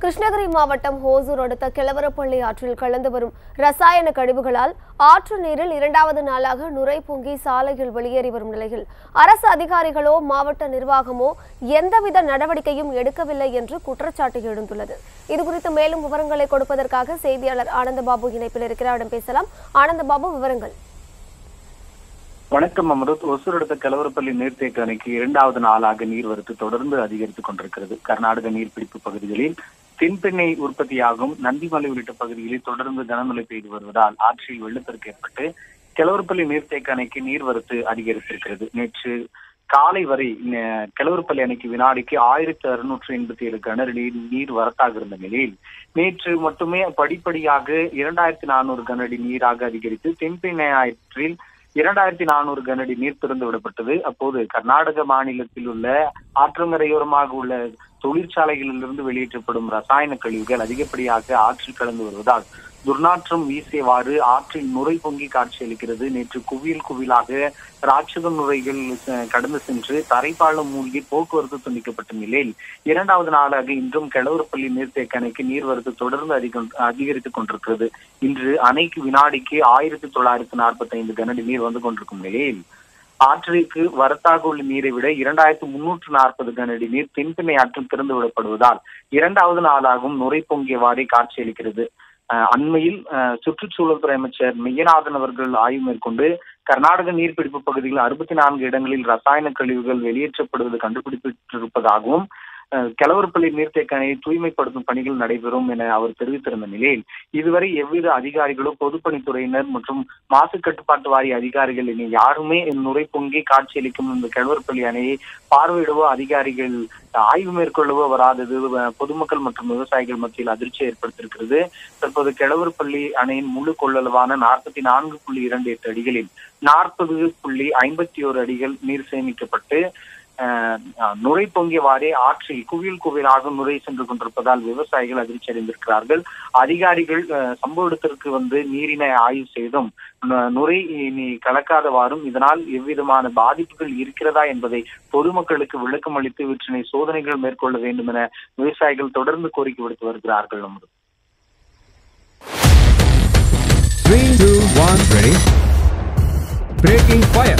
கிருஷ்ணகிரி மாவட்டம் ஹோசூர் அடுத்த கிழவரப்பள்ளி ஆற்றில் கலந்து வரும் ரசாயன கழிவுகளால் ஆற்று நீரில் இரண்டாவது நாளாக நுரை பொங்கி சாலையில் வெளியேறி வரும் நிலையில் அரசு அதிகாரிகளோ மாவட்ட நிர்வாகமோ எந்தவித நடவடிக்கையும் எடுக்கவில்லை என்று குற்றச்சாட்டு எழுந்துள்ளது இதுகுறித்து மேலும் விவரங்களை கொடுப்பதற்காக செய்தியாளர் ஆனந்தபாபு இணைப்பில் இருக்கிறாரிடம் பேசலாம் ஆனந்தபாபு விவரங்கள் வணக்கம் அமருத் ஒசூர் அடுத்த கலவரப்பள்ளி நீர்த்தேக்க அணைக்கு இரண்டாவது நாளாக நீர்வரத்து தொடர்ந்து அதிகரித்துக் கொண்டிருக்கிறது கர்நாடக நீர்பிடிப்பு பகுதிகளில் தென்பெண்ணை உற்பத்தியாகும் நந்திமலை உள்ளிட்ட பகுதிகளில் தொடர்ந்து கனமழை பெய்து வருவதால் ஆற்றில் வெள்ளப்பெருக்கு ஏற்பட்டு கிழவரப்பள்ளி நீர்த்தேக்க அணைக்கு நீர்வரத்து அதிகரித்திருக்கிறது நேற்று காலை வரை ந- கிழவரப்பள்ளி அணைக்கு வினாடிக்கு ஆயிரத்தி அறுநூற்று எண்பத்தி ஏழு கனஅடி நீர் வரத்தாக இருந்த நிலையில் நேற்று மட்டுமே படிப்படியாக இரண்டாயிரத்தி நானூறு கனஅடி நீராக அதிகரித்து தென்பெண்ணை ஆற்றில் இரண்டாயிரத்தி நானூறு கனஅடி நீர் திறந்து விடப்பட்டது அப்போது கர்நாடக மாநிலத்தில் உள்ள ஆற்றங்கரையோரமாக உள்ள தொழிற்சாலைகளிலிருந்து வெளியேற்றப்படும் ரசாயன கழிவுகள் அதிகப்படியாக ஆற்றில் கலந்து வருவதால் துர்நாற்றம் வீசியவாறு ஆற்றில் நுரை பொங்கி காட்சியளிக்கிறது நேற்று குவியல் குவியலாக ராட்சத நுரைகள் அஹ், கடந்து சென்று தரைப்பாலம் மூழ்கி போக்குவரத்து துண்டிக்கப்பட்ட நிலையில் இரண்டாவது நாளாக இன்றும் கிழவரப்பள்ளி நீர்த்தேக்க அணைக்கு நீர்வரத்து தொடர்ந்து அதிகம் அதிகரித்துக் கொண்டிருக்கிறது இன்று அணைக்கு வினாடிக்கு ஆயிரத்தி தொள்ளாயிரத்தி நாற்பத்தி ஐந்து கனஅடி நீர் வந்து கொண்டிருக்கும் நிலையில் ஆற்றிற்கு வரத்தாக உள்ள நீரை விட இரண்டாயிரத்து முன்னூற்று நாற்பது கனஅடி நீர் தென்பெண்ணை ஆற்றில் திறந்து விடப்படுவதால் இரண்டாவது நாளாகவும் நுரை பொங்கியவாறே காட்சியளிக்கிறது அஹ் அண்மையில் அஹ், சுற்றுச்சூழல் துறை அமைச்சர் மெய்யநாதன் அவர்கள் ஆய்வு மேற்கொண்டு கர்நாடக நீர்பிடிப்பு பகுதிகளில் அறுபத்தி நான்கு இடங்களில் ரசாயன கழிவுகள் வெளியேற்றப்படுவது கண்டுபிடிப்பிட்டிருப்பதாகவும் அஹ், கிழவரப்பள்ளி நீர்த்தேக்க அணையை தூய்மைப்படுத்தும் பணிகள் நடைபெறும் என அவர் தெரிவித்திருந்த நிலையில் இதுவரை எவ்வித அதிகாரிகளோ பொதுப்பணித்துறையினர் மற்றும் மாசு கட்டுப்பாட்டு வாரிய அதிகாரிகள் இனி யாருமே நுரை பொங்கி காட்சியளிக்கும் இந்த கிழவரப்பள்ளி அணையை பார்வையிடவோ அதிகாரிகள் ஆய்வு மேற்கொள்ளவோ வராதது அஹ், பொதுமக்கள் மற்றும் விவசாயிகள் மத்தியில் அதிர்ச்சியை ஏற்படுத்தியிருக்கிறது தற்போது கிழவரப்பள்ளி அணையின் முழு கொள்ளளவான நாற்பத்தி நான்கு புள்ளி இரண்டு எட்டு அடிகளில் நாற்பது புள்ளி ஐம்பத்தி ஓரு அடிகள் நீர் சேமிக்கப்பட்டு அஹ், அஹ், நுரை பொங்கியவாறே ஆற்றில் குவியல் குவியலாக நுரை சென்று கொண்டிருப்பதால் விவசாயிகள் அதிர்ச்சி அடைந்திருக்கிறார்கள் அதிகாரிகள் அஹ், சம்பவ இடத்திற்கு வந்து நீரினை ஆய்வு செய்தும் நு- நுரை இனி கலக்காதவாறும் இதனால் எவ்விதமான பாதிப்புகள் இருக்கிறதா என்பதை பொதுமக்களுக்கு விளக்கம் அளித்து இவற்றினை சோதனைகள் மேற்கொள்ள வேண்டும் என விவசாயிகள் தொடர்ந்து கோரிக்கை விடுத்து வருகிறார்கள் நமது Three, two, one, ready. Breaking fire.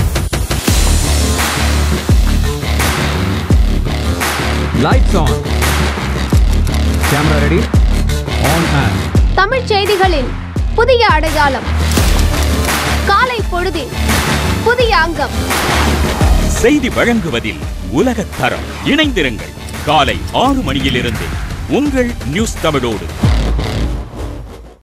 Lights on. Camera ready. On and. Tamil செய்திகளின் புதிய அடையாளம் காலை பொழுதின் புதிய அங்கம் செய்தி வழங்குவதில் உலகத் தரம் இணைந்திருங்கள் காலை ஆறு மணியிலிருந்து உங்கள் நியூஸ் தமிழோடு